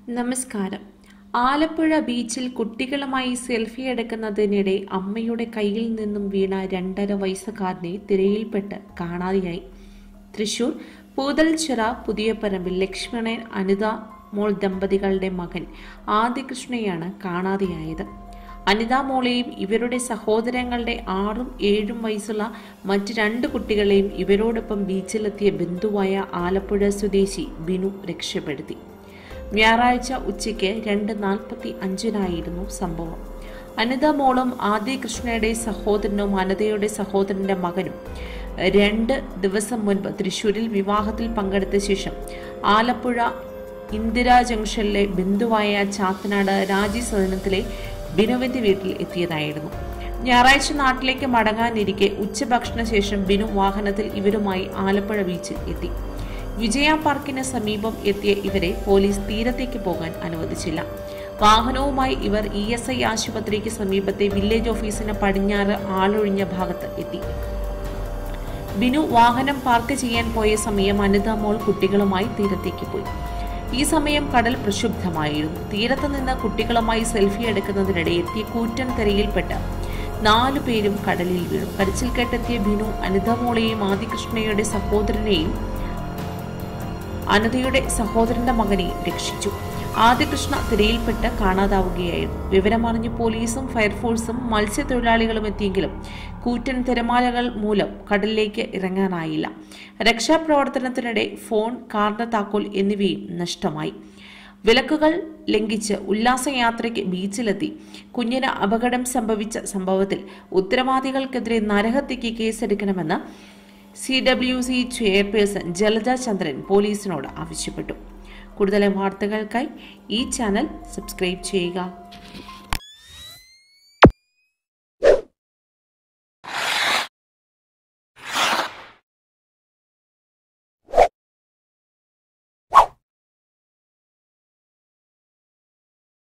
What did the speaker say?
നമസ്കാരം ആലപ്പുഴ ബീച്ചിൽ കുട്ടികളുമായി സെൽഫി എടുക്കുന്നതിനിടെ അമ്മയുടെ കയ്യിൽ നിന്നും വീണ രണ്ടര വയസ്സുകാരനെ തിരയിൽപ്പെട്ട് കാണാതെയായി തൃശൂർ പൂതൽച്ചിറ പുതിയപറമ്പിൽ ലക്ഷ്മണൻ അനിത മോൾ ദമ്പതികളുടെ മകൻ ആദികൃഷ്ണയാണ് കാണാതെയായത് അനിത മോളെയും ഇവരുടെ സഹോദരങ്ങളുടെ ആറും ഏഴും വയസ്സുള്ള മറ്റ് രണ്ട് കുട്ടികളെയും ഇവരോടൊപ്പം ബീച്ചിലെത്തിയ ബന്ധുവായ ആലപ്പുഴ സ്വദേശി ബിനു രക്ഷപ്പെടുത്തി ഞായറാഴ്ച ഉച്ചയ്ക്ക് രണ്ട് നാൽപ്പത്തി അഞ്ചിനായിരുന്നു സംഭവം അനിത മോളും ആദി കൃഷ്ണയുടെ സഹോദരനും അനിതയുടെ സഹോദരന്റെ മകനും രണ്ട് ദിവസം മുൻപ് തൃശൂരിൽ വിവാഹത്തിൽ പങ്കെടുത്ത ശേഷം ആലപ്പുഴ ഇന്ദിരാ ജംഗ്ഷനിലെ ബന്ധുവായ ചാത്തനാട് രാജി സദനത്തിലെ ബിനുവിന്റെ വീട്ടിൽ എത്തിയതായിരുന്നു ഞായറാഴ്ച നാട്ടിലേക്ക് മടങ്ങാനിരിക്കെ ഉച്ചഭക്ഷണ ശേഷം ബിനു വാഹനത്തിൽ ഇവരുമായി ആലപ്പുഴ ബീച്ചിൽ എത്തി വിജയ പാർക്കിന് സമീപം എത്തിയ ഇവരെ പോലീസ് തീരത്തേക്ക് പോകാൻ അനുവദിച്ചില്ല വാഹനവുമായി ഇവർ ഇ എസ് ഐ ആശുപത്രിക്ക് സമീപത്തെ വില്ലേജ് ഓഫീസിന് പടിഞ്ഞാറ് ആളൊഴിഞ്ഞ ഭാഗത്ത് എത്തി ബിനു വാഹനം പാർക്ക് ചെയ്യാൻ പോയ സമയം അനിത മോൾ കുട്ടികളുമായി തീരത്തേക്ക് പോയി ഈ സമയം കടൽ പ്രക്ഷുബ്ധമായിരുന്നു തീരത്ത് നിന്ന് കുട്ടികളുമായി സെൽഫി എടുക്കുന്നതിനിടെ എത്തിയ കൂറ്റൻ തിരയിൽപ്പെട്ട് നാലു പേരും കടലിൽ വീണു കരച്ചിൽ കേട്ടെത്തിയ ബിനു അനിത മോളെയും ആദികൃഷ്ണയുടെ സഹോദരനെയും അനതയുടെ സഹോദരന്റെ മകനെയും രക്ഷിച്ചു ആദികൃഷ്ണ തിരയിൽപ്പെട്ട് കാണാതാവുകയായിരുന്നു വിവരമറിഞ്ഞ് പോലീസും ഫയർഫോഴ്സും മത്സ്യത്തൊഴിലാളികളും എത്തിയെങ്കിലും കൂറ്റൻ തിരമാലകൾ മൂലം കടലിലേക്ക് ഇറങ്ങാനായില്ല രക്ഷാപ്രവർത്തനത്തിനിടെ ഫോൺ കാറിന്റെ താക്കോൽ എന്നിവയും നഷ്ടമായി വിലക്കുകൾ ലംഘിച്ച് ഉല്ലാസയാത്രയ്ക്ക് ബീച്ചിലെത്തി കുഞ്ഞിന് അപകടം സംഭവിച്ച സംഭവത്തിൽ ഉത്തരവാദികൾക്കെതിരെ നരഹത്യയ്ക്ക് കേസെടുക്കണമെന്ന് C W C chairperson Jalaja Chandran പോലീസിനോട് ആവശ്യപ്പെട്ടു കൂടുതൽ വാർത്തകൾക്കായി ഈ ചാനൽ സബ്സ്ക്രൈബ് ചെയ്യുക